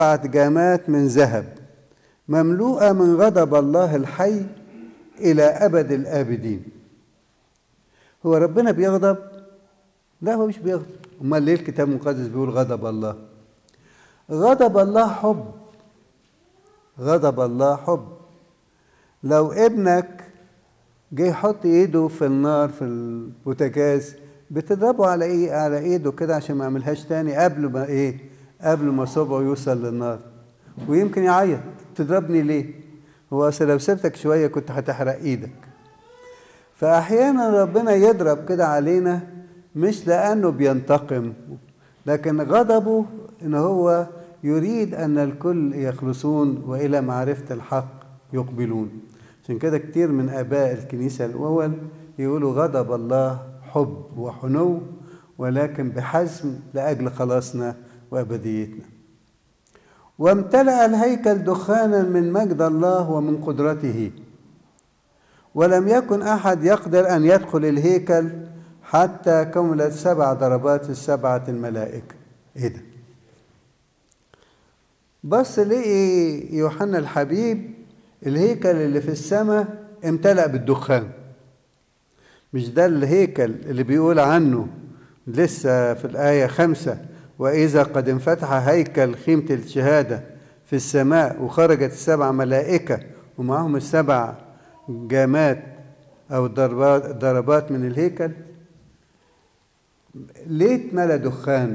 سبعة جامات من ذهب مملوءة من غضب الله الحي إلى أبد الآبدين هو ربنا بيغضب؟ لا هو مش بيغضب أمال ليه الكتاب المقدس بيقول غضب الله؟ غضب الله حب غضب الله حب لو ابنك جه يحط ايده في النار في البوتاجاز بتضربه على ايه على ايده كده عشان ما يعملهاش تاني قبل ما ايه قبل ما صبعه يوصل للنار ويمكن يعيط تضربني ليه هو اصل لو سبتك شويه كنت هتحرق ايدك فاحيانا ربنا يضرب كده علينا مش لانه بينتقم لكن غضبه ان هو يريد ان الكل يخلصون والى معرفه الحق يقبلون عشان كده كتير من اباء الكنيسه الاول يقولوا غضب الله حب وحنو ولكن بحزم لاجل خلاصنا وابديتنا وامتلأ الهيكل دخانا من مجد الله ومن قدرته ولم يكن احد يقدر ان يدخل الهيكل حتى كملت سبع ضربات السبعه الملائكه ايه ده بص لقي يوحنا الحبيب الهيكل اللي في السماء امتلأ بالدخان مش ده الهيكل اللي بيقول عنه لسه في الآية خمسة وإذا قد انفتح هيكل خيمة الشهادة في السماء وخرجت السبع ملائكة ومعهم السبع جامات أو ضربات, ضربات من الهيكل ليه اتملى دخان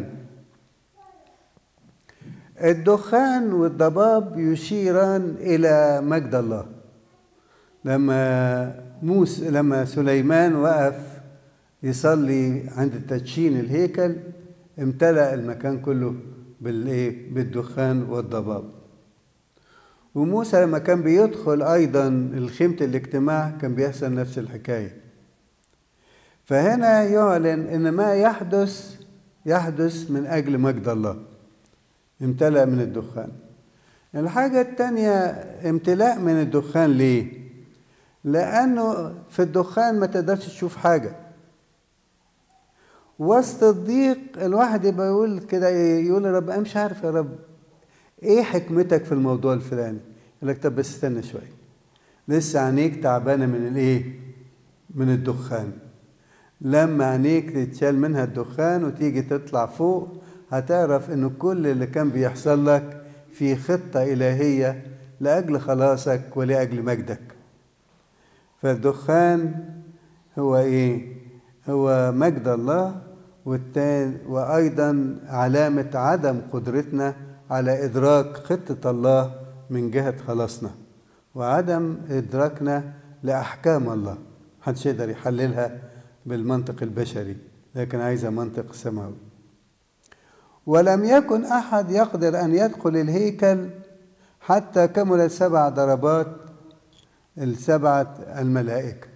الدخان والضباب يشيران إلى مجد الله لما موسى لما سليمان وقف يصلي عند تدشين الهيكل امتلأ المكان كله بالايه بالدخان والضباب وموسى لما كان بيدخل ايضا الخيمة الاجتماع كان بيحصل نفس الحكاية فهنا يعلن ان ما يحدث يحدث من اجل مجد الله امتلأ من الدخان الحاجة التانية امتلاء من الدخان ليه لأنه في الدخان ما تقدرش تشوف حاجة وسط الضيق الواحد يبقى يقول كده يقول يا رب أنا مش عارف يا رب إيه حكمتك في الموضوع الفلاني يقول لك طب بس استنى شوية لسه عينيك تعبانة من الإيه؟ من الدخان لما عينيك تتشال منها الدخان وتيجي تطلع فوق هتعرف إن كل اللي كان بيحصل لك في خطة إلهية لأجل خلاصك ولأجل مجدك فالدخان هو ايه هو مجد الله والتاني وايضا علامه عدم قدرتنا على ادراك خطه الله من جهه خلاصنا وعدم ادراكنا لاحكام الله محدش يقدر يحللها بالمنطق البشري لكن عايزه منطق سماوي ولم يكن احد يقدر ان يدخل الهيكل حتى كمل سبع ضربات السبعة الملائكة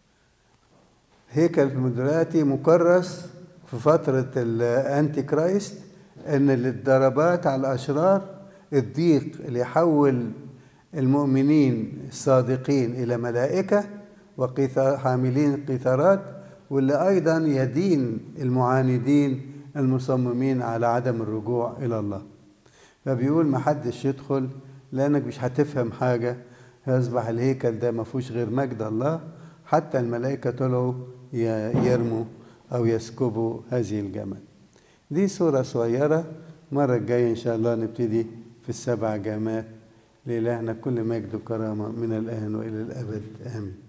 هيكل دلوقتي مكرس في فترة الأنتي كرايست إن الضربات على الأشرار الضيق اللي يحول المؤمنين الصادقين إلى ملائكة وحاملين قيثارات واللي أيضا يدين المعاندين المصممين على عدم الرجوع إلى الله فبيقول محدش يدخل لأنك مش هتفهم حاجة يصبح الهيكل ده ما فيهوش غير مجد الله حتى الملائكة طلعوا يرموا أو يسكبوا هذه الجمل دي صورة صغيرة مرة الجاية إن شاء الله نبتدي في السبع جامات لإلهنا كل مجد وكرامة من الآن وإلى الأبد آمين